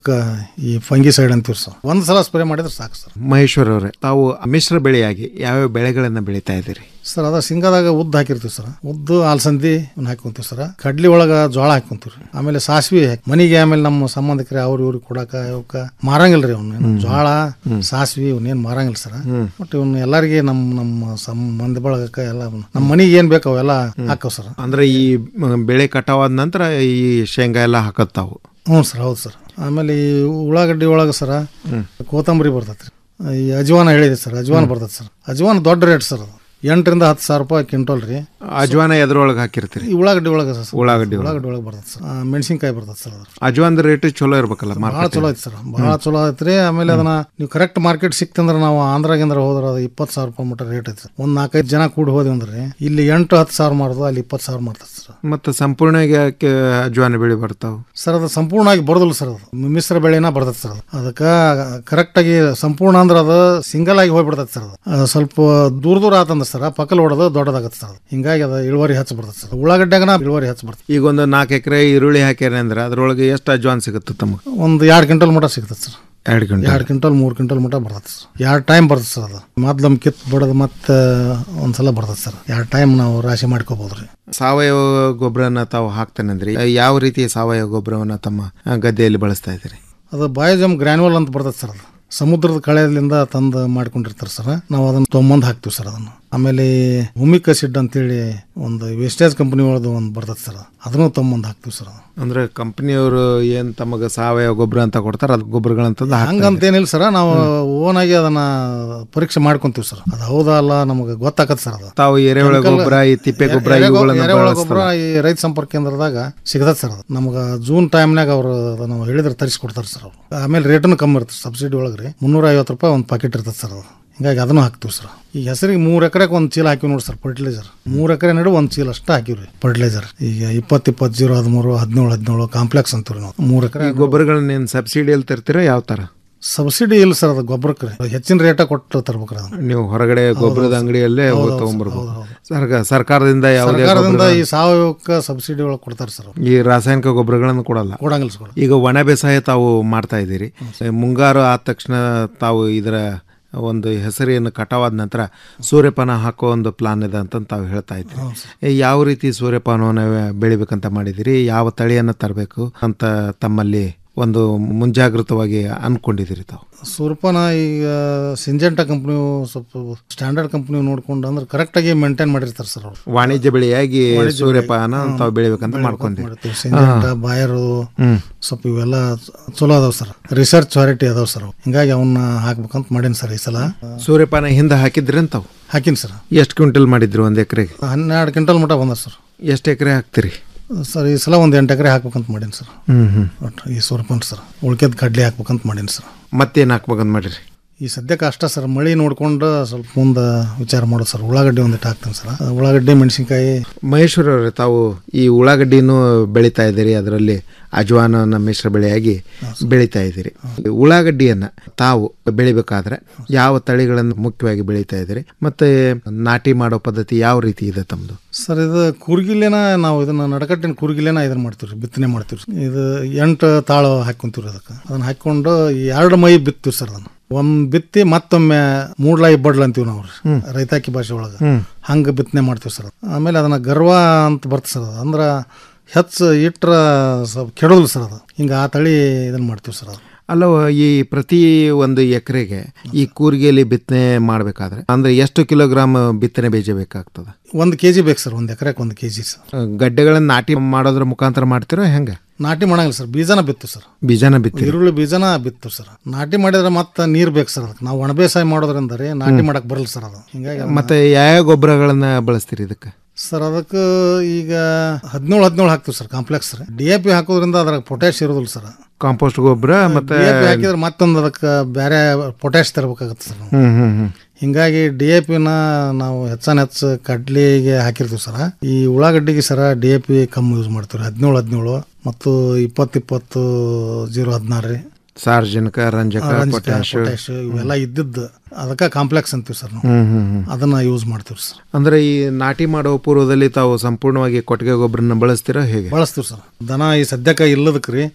ಕ- ಈ ಫಂಗಿಸೈಡ್ ಅಂತೀವಿ ಸರ್ ಒಂದ್ ಸಲ ಸ್ಪ್ರೇ ಮಾಡಿದ್ರೆ ಸಾಕು ಸರ್ ಮಹೇಶ್ವರ್ ಅವರೇ ತಾವು ಮಿಶ್ರ ಬೆಳೆಯಾಗಿ ಯಾವ್ಯಾವ ಬೆಳೆಗಳನ್ನ ಬೆಳೀತಾ ಇದ್ದೀರಿ ಸರ್ ಅದ ಶೇಂಗಾದಾಗ ಉದ್ದು ಹಾಕಿರ್ತೀವಿ ಸರ್ ಉದ್ದು ಅಲಸಂದಿ ಅವ್ನ ಹಾಕೊಂತೀವಿ ಸರ್ ಕಡ್ಲಿ ಒಳಗ ಜೋಳ ಹಾಕೊಂತೀವಿ ಆಮೇಲೆ ಸಾಸಿವೆ ಹಾಕಿ ಮನಿಗೆ ಆಮೇಲೆ ನಮ್ಮ ಸಂಬಂಧಿಕರು ಅವ್ರ ಇವ್ರಿಗೆ ಕೊಡಾಕ ಇವಕ್ಕ ಮಾರಂಗಿಲ್ರಿ ಅವ್ನ ಜೋಳ ಸಾಸಿವೆ ಇವನ್ನೇನ್ ಮಾರಂಗಿಲ್ಲ ಸರ್ ಬಟ್ ಇವ್ನ ಎಲ್ಲರಿಗೆ ನಮ್ಮ ನಮ್ಮ ಸಂಬಂಧ ಬಳಗಕ್ಕ ಎಲ್ಲ ನಮ್ಮ ಮನಿಗೆ ಏನ್ ಬೇಕು ಅವೆಲ್ಲ ಹಾಕವ್ ಸರ್ ಅಂದ್ರೆ ಈ ಮ, ಬೆಳೆ ಕಟಾವಾದ ನಂತರ ಈ ಶೇಂಗಾ ಎಲ್ಲ ಹಾಕತ್ತಾವು ಹ್ಞೂ ಸರ್ ಹೌದು ಸರ್ ಆಮೇಲೆ ಈ ಉಳ್ಳಾಗಡ್ಡಿ ಒಳಗೆ ಸರ ಕೊತ್ತಂಬರಿ ಬರ್ತೈತೆ ರೀ ಈ ಅಜ್ವಾನ ಹೇಳಿದೆ ಸರ್ ಅಜ್ವಾನ ಬರ್ತೈತೆ ಸರ್ ಅಜ್ವಾನ ದೊಡ್ಡ ರೇಟ್ ಸರ್ ಅದು ಎಂಟರಿಂದ ಹತ್ತು ಸಾವಿರ ರೂಪಾಯಿ ಕ್ವಿಂಟಲ್ ರೀ ಅಜ್ವಾನ ಎದ್ರೊಳಗೆ ಹಾಕಿರ್ತೀರಿ ಈ ಉಳ್ಳಾಗಡ್ಡಿ ಒಳಗೆ ಸರ್ ಉಳ್ಳಾಗಡ್ಡಿ ಒಳಗೆ. ಉಳ್ಳಾಗಡ್ಡಿ ಒಳಗೆ ಬರ್ತದೆ ಸರ್ ಮೆಣಸಿನ್ಕಾಯಿ ಬರ್ತದೆ ಸರ್ ಅದು ಅಜ್ವಾನ್ ರೇಟ್ ಚಲೋ ಇರ್ಬೇಕಲ್ಲ ಭಾಳ ಮಾರ್ಕೆಟ್ ಚಲೋ ಐತಿ ಸರ್ ಭಾಳ ಚಲೋ ಐತ್ರಿ ಆಮೇಲೆ ಅದನ್ನ ನೀವು ಕರೆಕ್ಟ್ ಮಾರ್ಕೆಟ್ ಸಿಕ್ತಂದ್ರೆ ನಾವು ಆಂಧ್ರಾಗಿಂದ್ರ ಹೋದ್ರೆ ಅದು ಇಪ್ಪತ್ತು ಸಾವಿರ ರೂಪಾಯಿ ಮಟ್ಟ ರೇಟ್ ಐತಿ ಒಂದು ನಾಲ್ಕೈದು ಜನ ಕೂಡಿ ಹೋದ್ವಿ ಅಂದ್ರೆ ಇಲ್ಲಿ ಎಂಟು ಹತ್ತು ಸಾವಿರ ಮಾರೋದು ಅಲ್ಲಿ ಇಪ್ಪತ್ತು ಸಾವಿರ ಮಾಡ್ತದೆ ಸರ್ ಮತ್ತೆ ಸಂಪೂರ್ಣವಾಗಿ ಯಾಕೆ ಅಜ್ವಾನ ಬೆಳೆ ಬರ್ತಾವ ಸರ್ ಅದು ಸಂಪೂರ್ಣವಾಗಿ ಬರೋದಿಲ್ಲ ಸರ್ ಅದು ಮಿಶ್ರ ಬೆಳೆನ ಬರ್ತದೆ ಸರ್ ಅದು ಅದಕ್ಕೆ ಕರೆಕ್ಟಾಗಿ ಸಂಪೂರ್ಣ ಅಂದ್ರೆ ಅದು ಸಿಂಗಲ್ ಆಗಿ ಹೋಗ್ಬಿಡ್ತದೆ ಸರ್ ಅದು ಅದು ಸ್ವಲ್ಪ ದೂರ ದೂರ ಆತಂದ್ರೆ ಸರ್ ಪಕ್ಕಲ್ ಹೊಡೆದು ದೊಡ್ಡದಾಗತ್ತೆ ಸರ್ ಅದು ಹಿಂಗಾಗಿ ಅದು ಇಳುವರಿ ಹೆಚ್ಚು ಬರ್ತದೆ ಸರ್ ಉಳ್ಳಾಗಡ್ಡ್ಯಾಗನ ಇಳುವರಿ ಹೆಚ್ಚು ಬರ್ತದೆ ಈಗ ಒಂದು ನಾಲ್ಕು ಎಕರೆ ಈರುಳ್ಳಿ ಹಾಕ್ಯಾರ ಅಂದ್ರೆ ಅದ್ರೊಳಗೆ ಎಷ್ಟು ಅಜ್ವಾನ್ ಸಿಗುತ್ತೆ ತಮಗೆ ಒಂದು ಎರಡು ಕ್ವಿಂಟಲ್ ಮಟ ಸಿಗ್ತದೆ ಸರ್ ಎರಡು ಗಂಟೆ ಎರಡು ಕ್ವಿಂಟಲ್ ಮೂರು ಕ್ವಿಂಟಲ್ ಮಟ ಬರ್ತದೆ ಸರ್ ಎರಡು ಟೈಮ್ ಬರ್ತದೆ ಸರ್ ಅದು ಮೊದ್ಲೊಮ್ಮೆ ಕಿತ್ತು ಬಡದು ಮತ್ತೆ ಒಂದ್ಸಲ ಬರ್ತದೆ ಸರ್ ಎರಡು ಟೈಮ್ ನಾವು ರಾಶಿ ಮಾಡ್ಕೋಬಹುದು ರೀ ಸಾವಯವ ಗೊಬ್ಬರನ ತಾವು ಹಾಕ್ತಾನೆ ಅಂದ್ರಿ ಯಾವ ರೀತಿಯ ಸಾವಯವ ಗೊಬ್ಬರವನ್ನ ತಮ್ಮ ಆ, ಗದ್ದೆಯಲ್ಲಿ ಬಳಸ್ತಾ ಇದ್ದೀರಿ ಅದು ಬಯೋಜಮ್ ಗ್ರ್ಯಾನ್ಯುವಲ್ ಅಂತ ಬರ್ತದೆ ಸರ್ ಅದು ಸಮುದ್ರದ ಕಳೆಯಿಂದ ತಂದು ಮಾಡ್ಕೊಂಡಿರ್ತಾರೆ ಸರ್ ನಾವು ಅದನ್ನ ತೊಗೊಂಬಂದು ಹಾಕ್ತೀವಿ ಸರ್ ಅದನ್ನು ಆಮೇಲೆ ಹುಮಿಕ್ ಅಸಿಡ್ ಅಂತೇಳಿ ಒಂದು ವೇಸ್ಟೇಜ್ ಕಂಪನಿ ಒಳದು ಒಂದು ಬರ್ತದೆ ಸರ್ ಅದನ್ನು ತೊಗೊಂಬಂದು ಹಾಕ್ತೀವಿ ಸರ್ ಅದು ಅಂದ್ರೆ ಕಂಪನಿಯವರು ಏನ್ ತಮಗೆ ಸಾವಯವ ಗೊಬ್ಬರ ಅಂತ ಕೊಡ್ತಾರ ಅದು ಗೊಬ್ಬರಗಳಂತಂದು ಹಂಗಂತೇನಿಲ್ಲ ಸರ್ ನಾವು ಓನ್ ಆಗಿ ಅದನ್ನ ಪರೀಕ್ಷೆ ಮಾಡ್ಕೊಂತೀವಿ ಸರ್ ಅದು ಹೌದಾ ಅಲ್ಲ ನಮಗೆ ಗೊತ್ತಾಗತ್ತೆ ಸರ್ ಅದು ತಾವು ಎರೆಹುಳ ಗೊಬ್ಬರ ಈ ತಿಪ್ಪೆ ಗೊಬ್ಬರ ಎರೆಹುಳ- ಇವುಗಳನ್ನ ಎರೆಹುಳ ಬಳಸ್ತಾರ ಗೊಬ್ಬರ ಈ ರೈತ ಸಂಪರ್ಕ ಕೇಂದ್ರದಾಗ ಸಿಗತದೆ ಸರ್ ಅದು ನಮ್ಗೆ ಜೂನ್ ಟೈಮ್ನಾಗ ಅವರು ನಾವು ಹೇಳಿದ್ರೆ ತರಿಸ್ಕೊಡ್ತಾರೆ ಸರ್ ಅವರು ಆಮೇಲೆ ರೇಟನ್ನು ಕಮ್ಮಿ ಇರ್ತದೆ ಸಬ್ಸಿಡಿ ಒಳಗೆ ರೀ ಮುನ್ನೂರ ಐವತ್ತು ರೂಪಾಯಿ ಒಂದು ಪಾಕೆಟ್ ಇರ್ತದೆ ಸರ್ ಅದು ಹಿಂಗಾಗಿ ಅದನ್ನು ಹಾಕ್ತೀವಿ ಸರ್ ಈಗ ಹೆಸರಿಗೆ ಮೂರು ಎಕರೆಗೆ ಒಂದು ಚೀಲ ಹಾಕಿವಿ ನೋಡಿ ಸರ್ ಫರ್ಟಿಲೈಸರ್ ಮೂರು ಎಕರೆ ನಡು ಒಂದು ಚೀಲ ಅಷ್ಟೇ ಹಾಕಿವ್ರಿ ಫರ್ಟಿಲೈಸರ್ ಈಗ ಇಪ್ಪತ್ತು ಇಪ್ಪತ್ತು ಜೀರೋ ಹದಿಮೂರು ಹದಿನೇಳು ಹದಿನೇಳು ಕಾಂಪ್ಲೆಕ್ಸ್ ಅಂತೀವಿ ನಾವು ಮೂರು ಎಕರೆ ಈ ಗೊಬ್ಬರಗಳನ್ನ ಏನ್ ಸಬ್ಸಿಡಿಯಲ್ಲಿ ತರ್ತೀರಾ ಯಾವ ತರ ಸಬ್ಸಿಡಿ ಇಲ್ಲ ಸರ್ ಅದು ಗೊಬ್ಬರಕ್ಕೆ ರೀ ಹೆಚ್ಚಿನ ರೇಟ ಕೊಟ್ಟು ತರ್ಬೇಕ್ರಿ ಅದನ್ನ ನೀವು ಹೊರಗಡೆ ಗೊಬ್ಬರದ ಅಂಗಡಿಯಲ್ಲೇ ಹೋಗಿ ತಗೊಂಡ್ಬರ್ಬೇಕು ಸರ್ಕ- ಸರ್ಕಾರದಿಂದ ಯಾವುದೇ ಸರ್ಕಾರದಿಂದ ಗೊಬ್ಬರ ಈ ಸಾವಯವಕ್ಕೆ ಸಬ್ಸಿಡಿ ಒಳಗೆ ಕೊಡ್ತಾರೆ ಸರ್ ಈ ರಾಸಾಯನಿಕ ಗೊಬ್ಬರಗಳನ್ನು ಕೊಡಲ್ಲ ಕೊಡಂಗಿಲ್ಲ ಸರ್ ಈಗ ಒಣ ಬೇಸಾಯ ತಾವು ಮಾಡ್ತಾ ಇದ್ದೀರಿ ಮುಂಗಾರು ಆದ ತಕ್ಷಣ ತಾವು ಇದರ ಒಂದು ಹೆಸರಿಯನ್ನು ಕಟಾವಾದ ನಂತರ ಸೂರ್ಯಪಾನ ಹಾಕೋ ಒಂದು ಪ್ಲಾನ್ ಇದೆ ಅಂತ ತಾವು ಹೇಳ್ತಾ ಇದ್ದೀರಿ ಏ, ಯಾವ ರೀತಿ ಸೂರ್ಯಪಾನವನ್ನು ಬೆಳಿಬೇಕಂತ ಮಾಡಿದಿರಿ ಯಾವ ತಳಿಯನ್ನು ತರಬೇಕು ಅಂತ ತಮ್ಮಲ್ಲಿ ಒಂದು ಮುಂಜಾಗೃತವಾಗಿ ಅನ್ಕೊಂಡಿದ್ದೀರಿ ತಾವು ಸೂರ್ಪನ ಈಗ ಸಿಂಜೆಂಟಾ ಕಂಪ್ನಿ ಸ್ವಲ್ಪ ಸ್ಟ್ಯಾಂಡರ್ಡ್ ಕಂಪ್ನಿ ನೋಡ್ಕೊಂಡು ಅಂದ್ರೆ ಕರೆಕ್ಟಾಗಿ ಮೇಂಟೈನ್ ಮಾಡಿರ್ತಾರೆ ಸರ್ ಅವರು ವಾಣಿಜ್ಯ ಬೆಳೆಯಾಗಿ ಸೂರ್ಯಪಾನ ತಾವು ಬೆಳಿಬೇಕಂತ ಮಾಡ್ಕೊಂತೀವಿ ಮಾಡ್ತೀವಿ ಸಿಂಜೆಂಟಾ ಬಾಯರು ಸ್ವಲ್ಪ ಇವೆಲ್ಲ ಚಲೋ ಅದಾವ ಸರ್ ರಿಸರ್ಚ್ ವೆರೈಟಿ ಅದಾವ ಸರ್ ಅವು. ಹಿಂಗಾಗಿ ಅವನ್ನ ಹಾಕ್ಬೇಕಂತ ಮಾಡೀನಿ ಸರ್ ಈ ಸಲ ಸೂರ್ಯಪಾನ ಹಿಂದೆ ಹಾಕಿದ್ರಿ ತಾವು ಹಾಕಿನಿ ಸರ್ ಎಷ್ಟು ಕ್ವಿಂಟಲ್ ಮಾಡಿದ್ರು ಒಂದು ಎಕರೆಗೆ ಹನ್ನೆರಡು ಕ್ವಿಂಟಲ್ ಮಟ ಬಂದ ಸರ್ ಎಷ್ಟು ಎಕರೆ ಹಾಕ್ತೀರಿ ಸರ್ ಈ ಸಲ ಒಂದು ಎಂಟು ಎಕರೆ ಹಾಕ್ಬೇಕಂತ ಮಾಡೀನಿ ಸರ್ ಹ್ಮ್ ಹ್ಮ್ ಒಟ್ಟು ಈ ಸೂರ್ಪನ್ ಸರ್ ಉಳ್ಕೆದ್ ಕಡ್ಲಿ ಹಾಕ್ಬೇಕಂತ ಮಾಡೀನಿ ಸರ್ ಮತ್ತೇನು ಹಾಕ್ಬೇಕಂತ ಮಾಡಿರಿ ಈ ಸದ್ಯಕ್ಕೆ ಅಷ್ಟ ಸರ್ ಮಳಿ ನೋಡ್ಕೊಂಡು ಸ್ವಲ್ಪ ಮುಂದೆ ವಿಚಾರ ಮಾಡೋದು ಸರ್ ಉಳ್ಳಾಗಡ್ಡಿ ಒಂದಿಟ್ಟು ಹಾಕ್ತೀನಿ ಸರ್ ಉಳ್ಳಾಗಡ್ಡಿ ಮೆಣಸಿನ್ಕಾಯಿ ಮಹೇಶ್ವರ ಅವರೇ ತಾವು ಈ ಉಳ್ಳಾಗಡ್ಡಿನೂ ಬೆಳೀತಾ ಇದ್ದೀರಿ ಅದರಲ್ಲಿ ಅಜ್ವಾನನ ಮಿಶ್ರ ಬೆಳೆಯಾಗಿ ಬೆಳೀತಾ ಇದ್ದೀರಿ ಈ ಉಳ್ಳಾಗಡ್ಡಿಯನ್ನ ತಾವು ಬೆಳಿಬೇಕಾದ್ರೆ ಯಾವ ತಳಿಗಳನ್ನು ಮುಖ್ಯವಾಗಿ ಬೆಳೀತಾ ಇದ್ದೀರಿ ಮತ್ತೆ ನಾಟಿ ಮಾಡೋ ಪದ್ಧತಿ ಯಾವ ರೀತಿ ಇದೆ ತಮ್ಮದು ಸರ್ ಇದು ಕೂರ್ಗಿಲೇನ ನಾವು ಇದನ್ನ ನಡಕಟ್ಟಿನ ಕೂರ್ಗಿಲೇನ ಇದನ್ನ ಮಾಡ್ತೀವಿ ಬಿತ್ತನೆ ಮಾಡ್ತೀವಿ ಇದು ಎಂಟು ತಾಳು ಹಾಕೊಂತೀವಿ ಅದಕ್ಕೆ ಅದನ್ನ ಹಾಕೊಂಡು ಈ ಎರಡು ಮೈ ಬಿತ್ತೀವಿ ಸರ್ ಅದನ್ನ ಒಂದ್ ಬಿತ್ತಿ ಮತ್ತೊಮ್ಮೆ ಮೂಡ್ಲಾಯಿ ಬಡ್ಲ ಅಂತೀವಿ ನಾವು ರೈತಾಕಿ ಭಾಷೆ ಒಳಗೆ ಹಂಗ ಬಿತ್ತನೆ ಮಾಡ್ತೀವಿ ಸರ್ ಆಮೇಲೆ ಅದನ್ನ ಗರ್ವ ಅಂತ ಬರ್ತದೆ ಸರ್ ಅದು ಅಂದ್ರ ಹೆಚ್ಚು ಇಟ್ರ ಸ್ವಲ್ಪ ಕೆಡೋದಿಲ್ಲ ಸರ್ ಅದು ಹಿಂಗ ಆ ತಳಿ ಇದನ್ನ ಮಾಡ್ತೀವಿ ಸರ್ ಅದು ಅಲ್ಲವ ಈ ಪ್ರತಿ ಒಂದು ಎಕರೆಗೆ ಈ ಕೂರ್ಗಿಯಲ್ಲಿ ಬಿತ್ತನೆ ಮಾಡಬೇಕಾದ್ರೆ ಅಂದ್ರೆ ಎಷ್ಟು ಕಿಲೋಗ್ರಾಮ್ ಬಿತ್ತನೆ ಬೀಜ ಬೇಕಾಗ್ತದೆ ಒಂದು ಕೆ ಜಿ ಬೇಕು ಸರ್ ಒಂದು ಎಕರೆಗೆ ಒಂದು ಕೆ ಜಿ ಸರ್ ಗಡ್ಡೆಗಳನ್ನ ನಾಟಿ ಮಾಡೋದ್ರ ಮುಖಾಂತರ ಮಾಡ್ತಿರೋ ಹೆಂಗೆ ನಾಟಿ ಮಾಡಂಗಿಲ್ಲ ಸರ್ ಬೀಜನ ಬಿತ್ತು ಸರ್ ಬೀಜನ ಬಿತ್ತಿ ಈರುಳ್ಳಿ ಬೀಜನ ಬಿತ್ತು ಸರ್ ನಾಟಿ ಮಾಡಿದ್ರೆ ಮತ್ತೆ ನೀರ್ ಬೇಕು ಸರ್ ಅದಕ್ಕೆ ನಾವು ಒಣ ಬೇಸಾಯ ಮಾಡೋದ್ರಿಂದ ರೀ ನಾಟಿ ಮಾಡಕ್ ಬರಲ್ಲ ಸರ್ ಅದು ಹಿಂಗಾಗಿ ಮತ್ತೆ ಯಾವ ಗೊಬ್ಬರಗಳನ್ನ ಬಳಸ್ತೀರಿ ಇದಕ್ಕೆ ಸರ್ ಅದಕ್ಕೆ ಈಗ ಹದಿನೇಳು ಹದಿನೇಳು ಹಾಕ್ತೀವಿ ಸರ್ ಕಾಂಪ್ಲೆಕ್ಸ್ ರೀ ಡಿ ಎ ಪಿ ಹಾಕೋದ್ರಿಂದ ಅದ್ರಾಗ ಪೊಟ್ಯಾಶ್ ಇರೋದಿಲ್ಲ ಸರ್ ಕಾಂಪೋಸ್ಟ್ ಗೊಬ್ಬರ ಮತ್ತೆ ಡಿ ಎ ಪಿ ಹಾಕಿದ್ರೆ ಮತ್ತೊಂದು ಅದಕ್ಕೆ ಬೇರೆ ಪೊಟ್ಯಾಶ್ ತರಬೇಕಾಗತ್ತೆ ಸರ್ ನಾವು ಹ್ಮ್ ಹ್ಮ್ ಹ್ಮ್ ಹಿಂಗಾಗಿ ಡಿ ಎ ಪಿನ ನಾವು ಹೆಚ್ಚಾನ ಹೆಚ್ಚು ಕಡ್ಲಿಗೆ ಹಾಕಿರ್ತೀವಿ ಸರ್ ಈ ಉಳ್ಳಾಗಡ್ಡಿಗೆ ಸರ ಡಿ ಎ ಪಿ ಕಮ್ಮಿ ಯೂಸ್ ಮಾಡ್ತೀವಿ ಹದಿನೇಳು ಹದಿನೇಳು ಮತ್ತು ಇಪ್ಪತ್ತು ಇಪ್ಪತ್ತು ಜೀರೋ ಹದಿನಾರು ರೀ ಸಾರ್ವಜನಿಕ ರಂಜಕ ರಂಜಕ, ಪೊಟ್ಯಾಶ್ ಪೊಟ್ಯಾಶ್ ಇವೆಲ್ಲ ಇದ್ದಿದ್ದು ಅದಕ್ಕೆ ಕಾಂಪ್ಲೆಕ್ಸ್ ಅಂತೀವಿ ಸರ್ ನಾವು ಹ್ಮ್ ಹ್ಮ್ ಹ್ಮ್ ಅದನ್ನ ಯೂಸ್ ಮಾಡ್ತೀವಿ ಸರ್ ಅಂದ್ರೆ ಈ ನಾಟಿ ಮಾಡೋ ಪೂರ್ವದಲ್ಲಿ ತಾವು ಸಂಪೂರ್ಣವಾಗಿ ಕೊಟ್ಟಿಗೆ ಗೊಬ್ಬರನ ಬಳಸ್ತೀರಾ ಹೇಗೆ ಬಳಸ್ತೀವಿ ಸರ್ ದನ ಈ ಸದ್ಯಕ್ಕೆ ಇಲ್ಲದಕ್ಕೆ ರೀ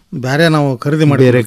ಬೇರೆ ನಾವು ಖರೀದಿ ಮಾಡಿ ಬೇರೆ